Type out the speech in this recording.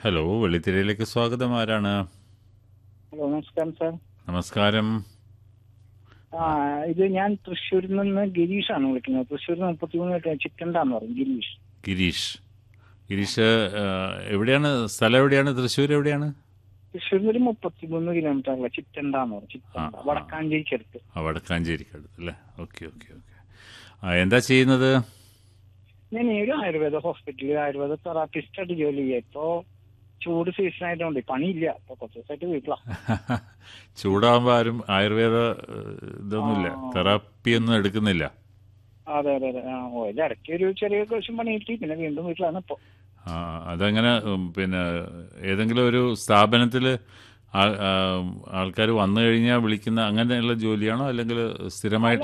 Hello വെള്ളിത്തിരയിലേക്ക് സ്വാഗതം ആരാണ് hello നമസ്കാരം സാർ നമസ്കാരം ആ ഇത് ഞാൻ തൃശ്ശൂരിൽ നിന്ന് ഗിരീഷാണ് വിളിക്കുന്നത് തൃശ്ശൂരിൽ മുപ്പത്തിമൂന്ന് ചിക്കണ്ടാന്ന് പറയും ഗിരീഷ് ഗിരീഷ് ഗിരീഷ് ആ, എവിടെയാണ് സ്ഥലം എവിടെയാണ് തൃശ്ശൂർ എവിടെയാണ് തൃശ്ശൂരിൽ ഒരു മുപ്പത്തിമൂന്ന് കിലോമീറ്റർ അല്ല ചിറ്റണ്ടാന്ന് പറയും ചിറ്റണ്ട ആ, ആ. വടക്കാഞ്ചേരിക്കടുത്ത് ആ വടക്കാഞ്ചേരിക്കടുത്ത് അല്ലേ ഓക്കെ ഓക്കെ ഓക്കെ ആ എന്താ ചെയ്യുന്നത് ഞാൻ ഈ ഒരു ആയുർവേദ ഹോസ്പിറ്റലിൽ ആയുർവേദ തെറാപ്പിസ്റ്റ് ആയിട്ട് ജോലി ചെയ്യാം ഇപ്പോ ചൂട് സീസൺ ആയതുകൊണ്ട് പണിയില്ല ഇപ്പൊ കുറച്ച് ദിവസമായിട്ട് വീട്ടിലാ ചൂടാകുമ്പോൾ ആരും ആയുർവേദ ഏ, ഇതൊന്നുമില്ല ആ. തെറാപ്പി ഒന്നും എടുക്കുന്നില്ല അതെ അതെ അതെ ആ ഓ ഇത് ഇടയ്ക്ക് ഒരു ചെറിയ ദിവസം പണി കിട്ടി പിന്നെ വീണ്ടും വീട്ടിലാണ് ഇപ്പൊ ആ, അതങ്ങനെ ഉം, പിന്നെ ഏതെങ്കിലും ഒരു സ്ഥാപനത്തിൽ ആൾക്കാർ വന്നു കഴിഞ്ഞാൽ വിളിക്കുന്ന അങ്ങനെയുള്ള ജോലിയാണോ അല്ലെങ്കിൽ സ്ഥിരമായിട്ട്